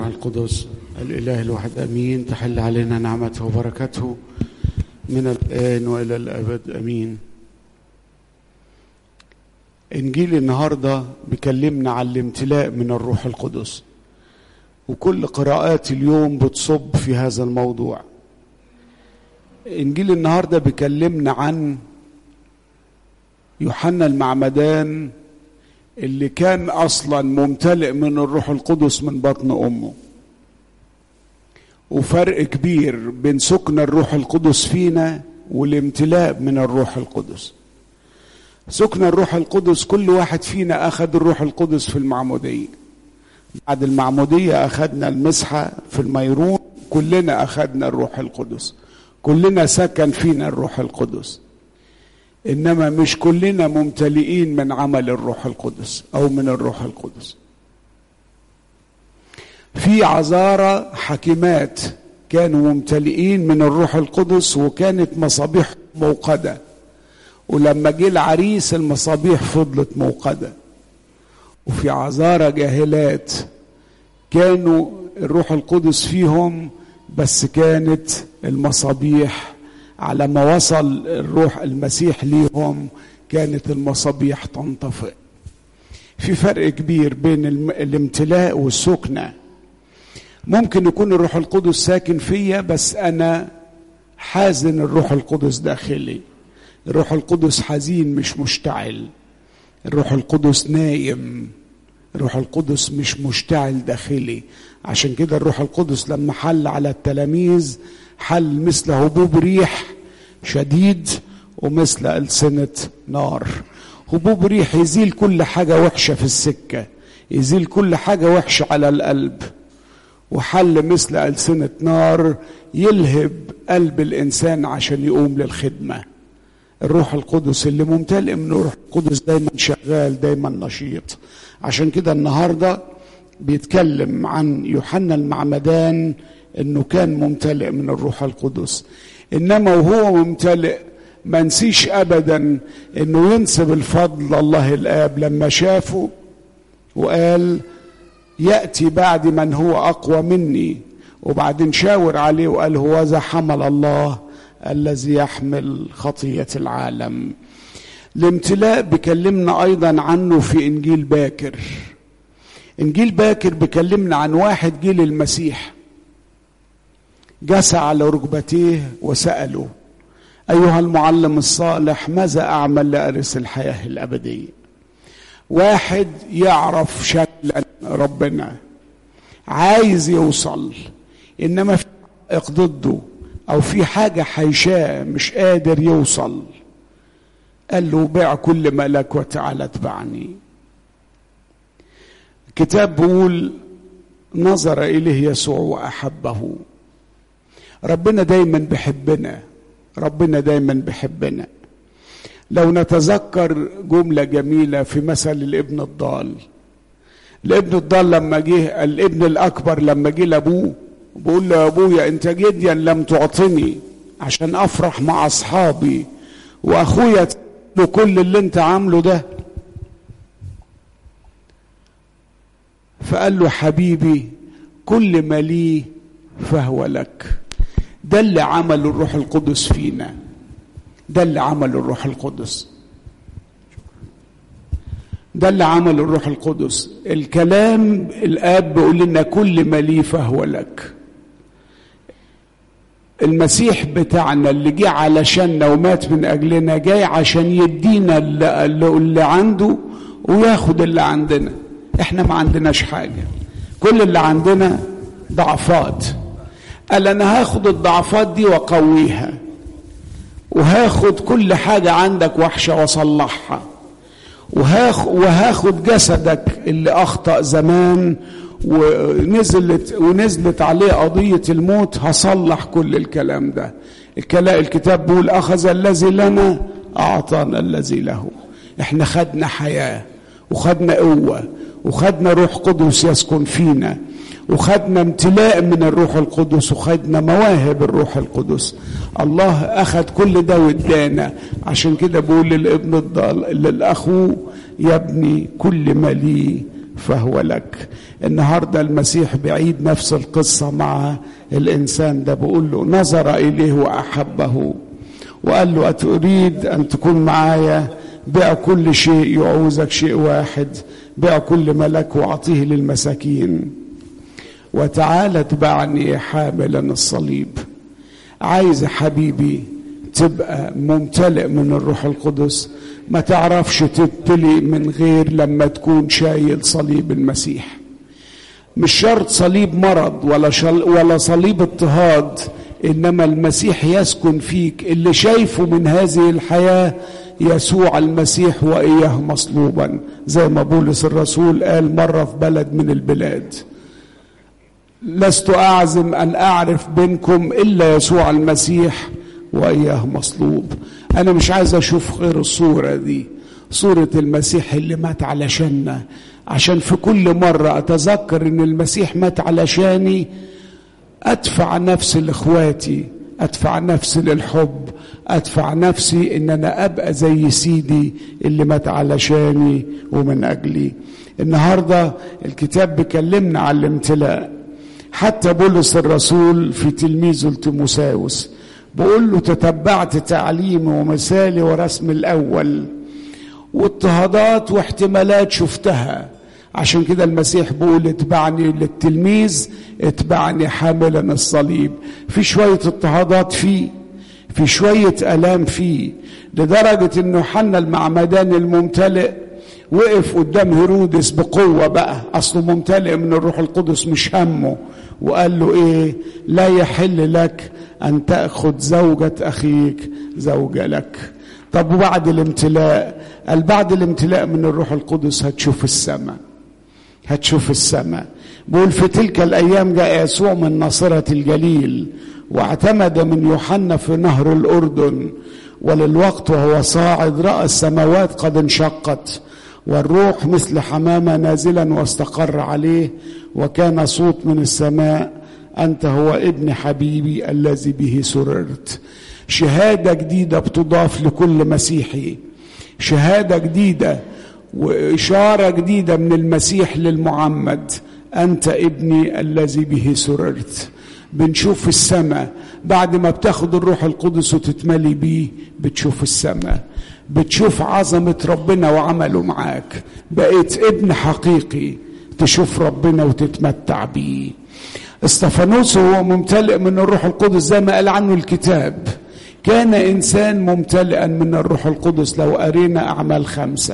القدس الإله الواحد أمين تحل علينا نعمته وبركته من الآن وإلى الأبد أمين إنجيل النهاردة بيكلمنا عن الامتلاء من الروح القدس وكل قراءات اليوم بتصب في هذا الموضوع إنجيل النهاردة بيكلمنا عن يوحنا المعمدان اللي كان اصلا ممتلئ من الروح القدس من بطن امه وفرق كبير بين سكن الروح القدس فينا والامتلاء من الروح القدس سكن الروح القدس كل واحد فينا اخذ الروح القدس في المعموديه بعد المعموديه اخذنا المسحه في الميرون كلنا اخذنا الروح القدس كلنا سكن فينا الروح القدس انما مش كلنا ممتلئين من عمل الروح القدس او من الروح القدس في عذارى حكيمات كانوا ممتلئين من الروح القدس وكانت مصابيح موقده ولما جه العريس المصابيح فضلت موقده وفي عذارى جاهلات كانوا الروح القدس فيهم بس كانت المصابيح على ما وصل الروح المسيح ليهم كانت المصابيح تنطفئ في فرق كبير بين الامتلاء والسكنة ممكن يكون الروح القدس ساكن فيا بس أنا حازن الروح القدس داخلي الروح القدس حزين مش مشتعل الروح القدس نايم الروح القدس مش مشتعل داخلي عشان كده الروح القدس لما حل على التلاميذ حل مثل هبوب ريح شديد ومثل ألسنة نار هبوب ريح يزيل كل حاجة وحشة في السكة يزيل كل حاجة وحشة على القلب وحل مثل ألسنة نار يلهب قلب الإنسان عشان يقوم للخدمة الروح القدس اللي ممتلئ من الروح القدس دايما شغال دايما نشيط عشان كده النهارده بيتكلم عن يوحنا المعمدان انه كان ممتلئ من الروح القدس انما وهو ممتلئ ما نسيش ابدا انه ينسب الفضل الله الاب لما شافه وقال ياتي بعد من هو اقوى مني وبعدين شاور عليه وقال هو ذا حمل الله الذي يحمل خطيه العالم الامتلاء بكلمنا ايضا عنه في انجيل باكر انجيل باكر بكلمنا عن واحد جيل المسيح جس على ركبتيه وسأله أيها المعلم الصالح ماذا أعمل لأرث الحياة الأبدية واحد يعرف شكل ربنا عايز يوصل إنما في ضده أو في حاجة حيشاه مش قادر يوصل قال له بيع كل ما لك وتعالى اتبعني الكتاب بيقول نظر إليه يسوع وأحبه ربنا دايما بيحبنا ربنا دايما بيحبنا لو نتذكر جملة جميلة في مثل الابن الضال الابن الضال لما جه الابن الأكبر لما جه لأبوه بيقول له يا أبويا أنت جديا لم تعطني عشان أفرح مع أصحابي وأخويا له كل اللي أنت عامله ده فقال له حبيبي كل ما لي فهو لك ده اللي عمله الروح القدس فينا ده اللي عمله الروح القدس ده اللي عمله الروح القدس الكلام الاب بيقول لنا كل ما لي فهو لك المسيح بتاعنا اللي جه علشاننا ومات من اجلنا جاي عشان يدينا اللي, اللي عنده وياخد اللي عندنا احنا ما عندناش حاجه كل اللي عندنا ضعفات قال انا هاخد الضعفات دي واقويها وهاخد كل حاجة عندك وحشة واصلحها وهاخد جسدك اللي اخطأ زمان ونزلت ونزلت عليه قضية الموت هصلح كل الكلام ده الكلام الكتاب بيقول اخذ الذي لنا اعطانا الذي له احنا خدنا حياة وخدنا قوة وخدنا روح قدس يسكن فينا وخدنا امتلاء من الروح القدس وخدنا مواهب الروح القدس الله اخذ كل ده وادانا عشان كده بقول للابن الضال للاخو يا ابني كل ما لي فهو لك النهارده المسيح بيعيد نفس القصه مع الانسان ده بيقول له نظر اليه واحبه وقال له اتريد ان تكون معايا بيع كل شيء يعوزك شيء واحد بيع كل ملك واعطيه للمساكين وتعالى اتبعني حاملا الصليب عايز يا حبيبي تبقى ممتلئ من الروح القدس ما تعرفش تبتلي من غير لما تكون شايل صليب المسيح مش شرط صليب مرض ولا شل ولا صليب اضطهاد انما المسيح يسكن فيك اللي شايفه من هذه الحياه يسوع المسيح واياه مصلوبا زي ما بولس الرسول قال مره في بلد من البلاد لست اعزم ان اعرف بينكم الا يسوع المسيح واياه مصلوب انا مش عايز اشوف غير الصوره دي صوره المسيح اللي مات علشاننا عشان في كل مره اتذكر ان المسيح مات علشاني ادفع نفسي لاخواتي ادفع نفسي للحب ادفع نفسي ان انا ابقى زي سيدي اللي مات علشاني ومن اجلي النهارده الكتاب بيكلمنا عن الامتلاء حتى بولس الرسول في تلميذه لتيموساوس بقول له تتبعت تعليمي ومثالي ورسم الاول واضطهادات واحتمالات شفتها عشان كده المسيح بيقول اتبعني للتلميذ اتبعني حاملا الصليب في شوية اضطهادات فيه في شوية ألام فيه لدرجة انه يوحنا المعمدان الممتلئ وقف قدام هيرودس بقوة بقى أصله ممتلئ من الروح القدس مش همه وقال له إيه لا يحل لك أن تأخذ زوجة أخيك زوجة لك طب وبعد الامتلاء قال بعد الامتلاء من الروح القدس هتشوف السماء هتشوف السماء بقول في تلك الأيام جاء يسوع من ناصرة الجليل واعتمد من يوحنا في نهر الأردن وللوقت وهو صاعد رأى السماوات قد انشقت والروح مثل حمامة نازلا واستقر عليه وكان صوت من السماء أنت هو ابن حبيبي الذي به سررت شهادة جديدة بتضاف لكل مسيحي شهادة جديدة وإشارة جديدة من المسيح للمعمد أنت ابني الذي به سررت بنشوف السماء بعد ما بتاخد الروح القدس وتتملي بيه بتشوف السماء بتشوف عظمة ربنا وعمله معاك بقيت ابن حقيقي تشوف ربنا وتتمتع بيه استفانوس هو ممتلئ من الروح القدس زي ما قال عنه الكتاب كان انسان ممتلئا من الروح القدس لو قرينا اعمال خمسه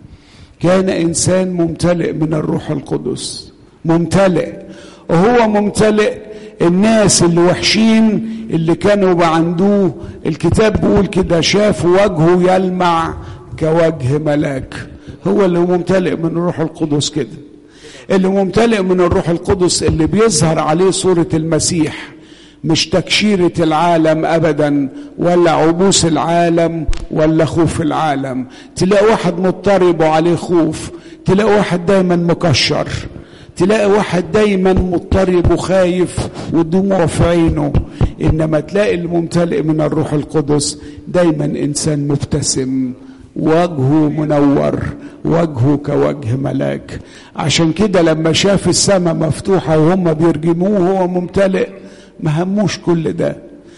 كان انسان ممتلئ من الروح القدس ممتلئ وهو ممتلئ الناس اللي وحشين اللي كانوا عندوه الكتاب بيقول كده شافوا وجهه يلمع كوجه ملاك هو اللي ممتلئ من الروح القدس كده اللي ممتلئ من الروح القدس اللي بيظهر عليه صورة المسيح مش تكشيرة العالم أبدا ولا عبوس العالم ولا خوف العالم تلاقي واحد مضطرب وعليه خوف تلاقي واحد دايما مكشر تلاقي واحد دايما مضطرب وخايف ودموع في عينه انما تلاقي الممتلئ من الروح القدس دايما انسان مبتسم وجهه منور وجهه كوجه ملاك عشان كده لما شاف السماء مفتوحة وهم بيرجموه وهو ممتلئ ما هموش كل ده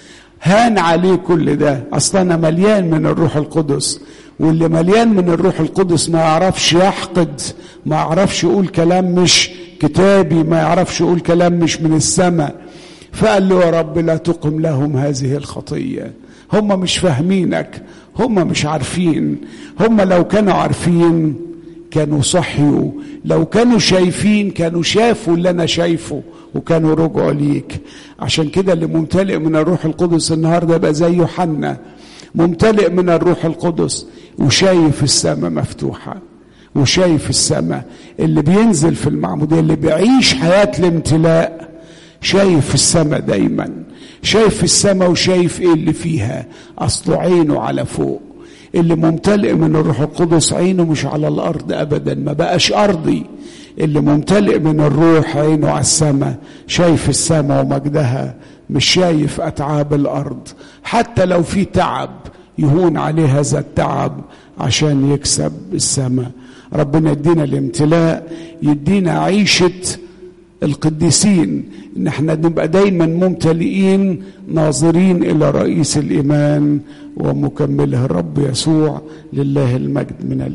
هان عليه كل ده اصلا انا مليان من الروح القدس واللي مليان من الروح القدس ما يعرفش يحقد ما يعرفش يقول كلام مش كتابي ما يعرفش يقول كلام مش من السماء فقال له يا رب لا تقم لهم هذه الخطيه هم مش فاهمينك هم مش عارفين هم لو كانوا عارفين كانوا صحيوا لو كانوا شايفين كانوا شافوا اللي انا شايفه وكانوا رجعوا ليك عشان كده اللي ممتلئ من الروح القدس النهارده يبقى زي يوحنا ممتلئ من الروح القدس وشايف السماء مفتوحه وشايف السماء اللي بينزل في المعموديه اللي بيعيش حياه الامتلاء شايف السماء دايما شايف السماء وشايف ايه اللي فيها اصله عينه على فوق اللي ممتلئ من الروح القدس عينه مش على الارض ابدا ما بقاش ارضي اللي ممتلئ من الروح عينه على السماء شايف السماء ومجدها مش شايف اتعاب الارض حتى لو في تعب يهون عليه هذا التعب عشان يكسب السماء ربنا يدينا الامتلاء يدينا عيشه القديسين ان احنا نبقى دايما ممتلئين ناظرين الى رئيس الايمان ومكمله الرب يسوع لله المجد من